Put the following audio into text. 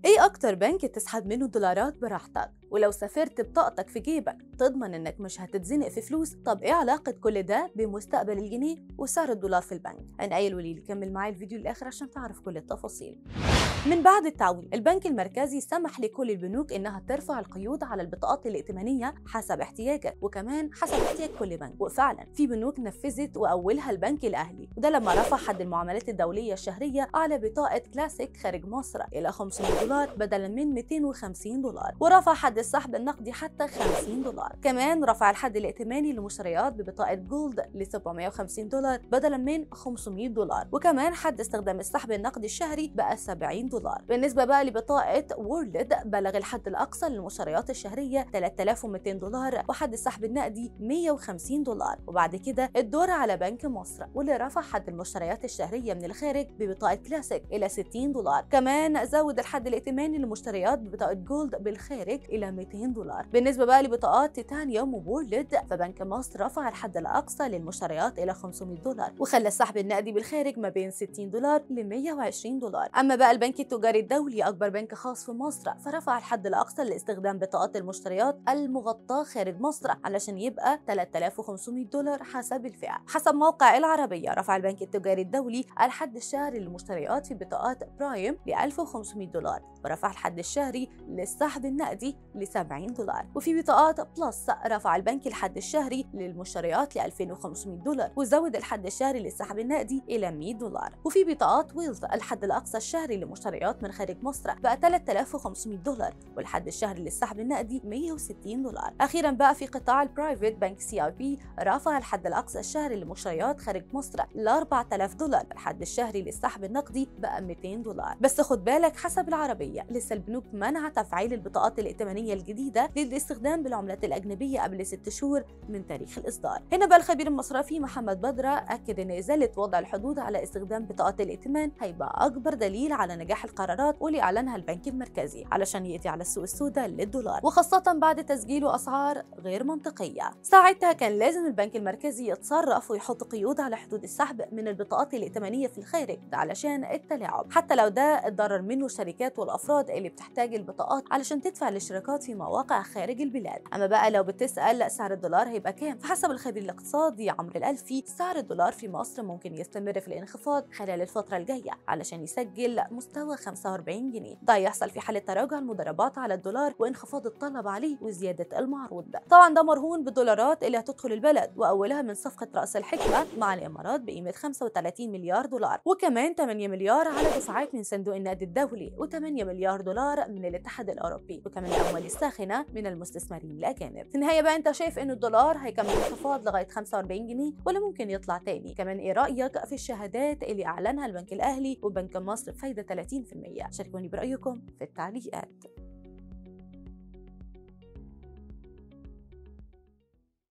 ايه اكتر بنك تسحب منه دولارات براحتك ولو سافرت بطاقتك في جيبك تضمن انك مش هتتزنق في فلوس طب ايه علاقة كل ده بمستقبل الجنيه وسعر الدولار في البنك انا اي وليلي كمل معايا الفيديو للاخر عشان تعرف كل التفاصيل من بعد التعويم البنك المركزي سمح لكل البنوك انها ترفع القيود على البطاقات الائتمانيه حسب احتياجك وكمان حسب احتياج كل بنك وفعلا في بنوك نفذت واولها البنك الاهلي وده لما رفع حد المعاملات الدوليه الشهريه على بطاقه كلاسيك خارج مصر الى 500 دولار بدلا من 250 دولار ورفع حد السحب النقدي حتى 50 دولار كمان رفع الحد الائتماني للمشتريات ببطاقه جولد ل 750 دولار بدلا من 500 دولار وكمان حد استخدام السحب النقدي الشهري بقى 70 دولار بالنسبه بقى لبطاقه وورلد بلغ الحد الاقصى للمشتريات الشهريه 3200 دولار وحد السحب النقدي 150 دولار وبعد كده الدور على بنك مصر واللي رفع حد المشتريات الشهريه من الخارج ببطاقه كلاسيك الى 60 دولار كمان زود الحد الائتماني للمشتريات ببطاقه جولد بالخارج الى 200 دولار بالنسبه بقى لبطاقات تيتانيوم وبورلد فبنك مصر رفع الحد الاقصى للمشتريات الى 500 دولار وخلى السحب النقدي بالخارج ما بين 60 دولار ل 120 دولار اما بقى البنك التجاري الدولي اكبر بنك خاص في مصر فرفع الحد الاقصى لاستخدام بطاقات المشتريات المغطاه خارج مصر علشان يبقى 3500 دولار حسب الفئه حسب موقع العربيه رفع البنك التجاري الدولي الحد الشهري للمشتريات في بطاقات برايم ل 1500 دولار ورفع الحد الشهري للسحب النقدي ل 70 دولار وفي بطاقات بلس رفع البنك الحد الشهري للمشتريات ل 2500 دولار وزود الحد الشهري للسحب النقدي الى 100 دولار وفي بطاقات ويلز الحد الاقصى الشهري للمشتريات من خارج مصر بقى 3500 دولار والحد الشهري للسحب النقدي 160 دولار اخيرا بقى في قطاع البرايفت بنك سي اي بي رفع الحد الاقصى الشهري للمشتريات خارج مصر ل 4000 دولار الحد الشهري للسحب النقدي بقى 200 دولار بس خد بالك حسب العربيه لسه البنوك منع تفعيل البطاقات الائتمانيه الجديده للاستخدام بالعملات الاجنبيه قبل ست شهور من تاريخ الاصدار هنا بقى الخبير المصرفي محمد بدره اكد ان ازاله وضع الحدود على استخدام بطاقات الائتمان هيبقى اكبر دليل على نجاح القرارات واللي اعلنها البنك المركزي علشان يقضي على السوق السوداء للدولار وخاصه بعد تسجيله اسعار غير منطقيه ساعتها كان لازم البنك المركزي يتصرف ويحط قيود على حدود السحب من البطاقات الائتمانيه في الخارج ده علشان التلاعب حتى لو ده اتضرر منه الشركات والافراد اللي بتحتاج البطاقات علشان تدفع الاشتراكات في مواقع خارج البلاد اما بقى لو بتسال سعر الدولار هيبقى كام فحسب الخبير الاقتصادي عمرو الالفي سعر الدولار في مصر ممكن يستمر في الانخفاض خلال الفتره الجايه علشان يسجل مستوى 45 جنيه ده يحصل في حاله تراجع المضاربات على الدولار وانخفاض الطلب عليه وزياده المعروض ده طبعا ده مرهون بالدولارات اللي هتدخل البلد واولها من صفقه راس الحكمه مع الامارات بقيمه 35 مليار دولار وكمان 8 مليار على دفعات من صندوق النقد الدولي و8 مليار دولار من الاتحاد الاوروبي وكمان الاموال الساخنه من المستثمرين الاجانب في النهايه بقى انت شايف ان الدولار هيكمل انخفاض لغايه 45 جنيه ولا ممكن يطلع تاني كمان ايه رايك في الشهادات اللي اعلنها البنك الاهلي وبنك مصر بفايده 30% شاركوني برايكم في التعليقات